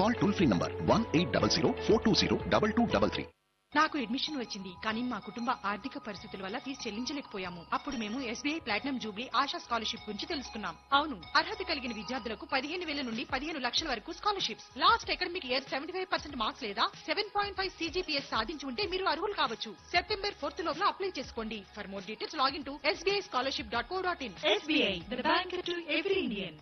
Call toll free number 1-800-420-2233. నాకు admission వచ్చింది కానీ మా కుటుంబ ఆర్థిక పరిస్థితుల వల్ల ఫీజు చెల్లించలేకపోయాము అప్పుడు మేము SBI platinum jubilee Asha scholarship గురించి తెలుసుకున్నాం అవును అర్హత కలిగిన విద్యార్థులకు పదిహేను వేల నుండి పదిహేను లక్షల వరకు scholarships last academic year seventy five percent marks లేదా సెవెన్ పాయింట్ ఫైవ్ సీజీపీఎస్ సాధించి ఉంటే మీరు అర్హులు కావచ్చు సెప్టెంబర్ ఫోర్త్ లోపల అప్లై చేసుకోండి for more details login to SBI scholarship dot co dot in SBI the bank to every Indian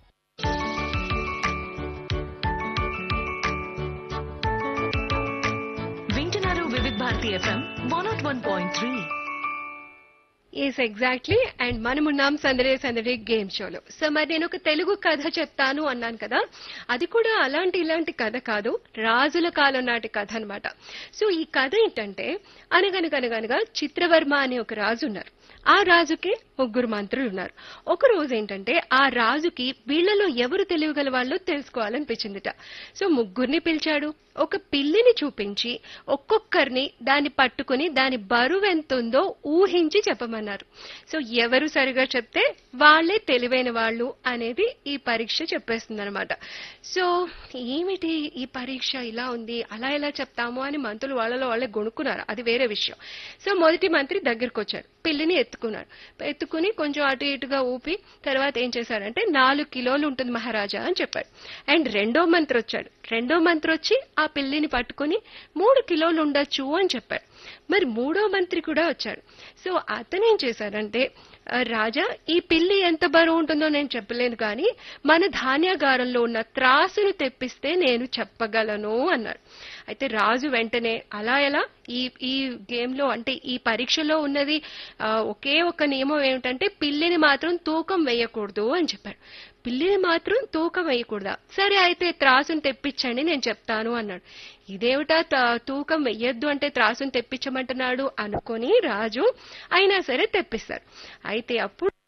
వింటున్నారు Vividh Bharati FM one not one point three yes exactly and మనమున్నాం సందడే సందడే గేమ్ షోలో సో మరి నేను ఒక తెలుగు కథ చెప్తాను అన్నాను కదా అది కూడా అలాంటి ఇలాంటి కథ కాదు రాజుల కాలం నాటి కథ అన్నమాట సో ఈ కథ ఏంటంటే అనగనగనగనగా చిత్రవర్మ అనే ఒక రాజు ఉన్నారు ఆ రాజుకి ముగ్గురు మంత్రులు ఉన్నారు ఒక రోజు ఏంటంటే ఆ రాజుకి వీళ్ళలో ఎవరు తెలియగల వాళ్ళు తెలుసుకోవాలనిపించిందిట సో ముగ్గురిని పిలిచాడు ఒక పిల్లిని చూపించి ఒక్కొక్కరిని దాన్ని పట్టుకుని దాని బరువు ఎంత ఉందో ఊహించి చెప్పమన్నారు సో ఎవరు సరిగా చెప్తే వాళ్ళే తెలివైన వాళ్ళు అనేది ఈ పరీక్ష చెప్పేస్తుంది అనమాట సో ఏమిటి ఈ పరీక్ష ఇలా ఉంది అలా ఎలా చెప్తాము అని మంత్రులు వాళ్ళలో వాళ్ళే గొనుక్కున్నారు అది వేరే విషయం సో మొదటి మంత్రి దగ్గరకు వచ్చాడు పిల్లిని ఎత్తుకున్నాడు ఎత్తుకుని కొంచెం అటు ఇటుగా ఊపి తర్వాత ఏం చేశాడంటే నాలుగు కిలోలు ఉంటుంది మహారాజా అని చెప్పాడు అండ్ రెండో మంత్రి వచ్చాడు రెండో మంత్రి వచ్చి ఆ పిల్లిని పట్టుకుని మూడు కిలోలు ఉండొచ్చు అని చెప్పాడు మరి మూడో మంత్రి కూడా వచ్చాడు సో అతను ఏం చేశాడంటే "ఆ, రాజా ఈ పిల్లి ఎంత బరువు ఉంటుందో నేను చెప్పలేను కానీ మన ధాన్యాగారంలో ఉన్న త్రాసును తెప్పిస్తే నేను చెప్పగలను అన్నాడు అయితే రాజు వెంటనే అలా ఎలా ఈ ఈ గేమ్ లో అంటే ఈ పరీక్షలో ఉన్నది ఆ, ఒకే ఒక నియమం ఏమిటంటే పిల్లిని మాత్రం తూకం వేయకూడదు అని చెప్పాడు పిల్లిని మాత్రం తూకం వేయకూడదా సరే అయితే త్రాసును తెప్పించండి నేను చెప్తాను అన్నాడు ఇదేమిటా త- తూకం వెయ్యొద్దు అంటే త్రాసును తెప్పించమంటున్నాడు అనుకొని రాజు అయినా సరే తెప్పిస్తారు అయితే అప్పుడు